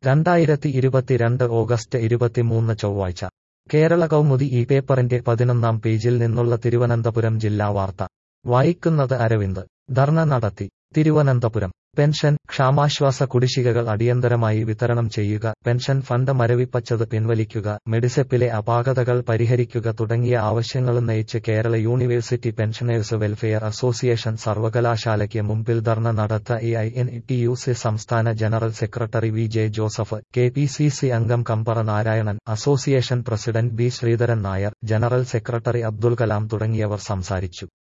രണ്ടായിരത്തി ഇരുപത്തിരണ്ട് ഓഗസ്റ്റ് ഇരുപത്തിമൂന്ന് ചൊവ്വാഴ്ച കേരള കൗമുദി ഈ പേപ്പറിന്റെ പതിനൊന്നാം പേജിൽ നിന്നുള്ള തിരുവനന്തപുരം ജില്ലാ വാർത്ത വായിക്കുന്നത് അരവിന്ദ് ധർണ നടത്തി തിരുവനന്തപുരം പെൻഷൻ ക്ഷാമാശ്വാസ കുടിശ്ശികകൾ അടിയന്തരമായി വിതരണം ചെയ്യുക പെൻഷൻ ഫണ്ട് മരവിപ്പച്ചത് പിൻവലിക്കുക മെഡിസെപ്പിലെ അപാകതകൾ പരിഹരിക്കുക തുടങ്ങിയ ആവശ്യങ്ങളുന്നയിച്ച് Kerala university pensioners welfare association സർവകലാശാലയ്ക്ക് മുമ്പിൽ ധർണ നടത്ത A I N T U C സംസ്ഥാന general secretary V J Joseph K P C C അംഗം Kampara Narayanan association president B Sreedharan Nair general secretary Abdul Kalam തുടങ്ങിയവർ സംസാരിച്ചു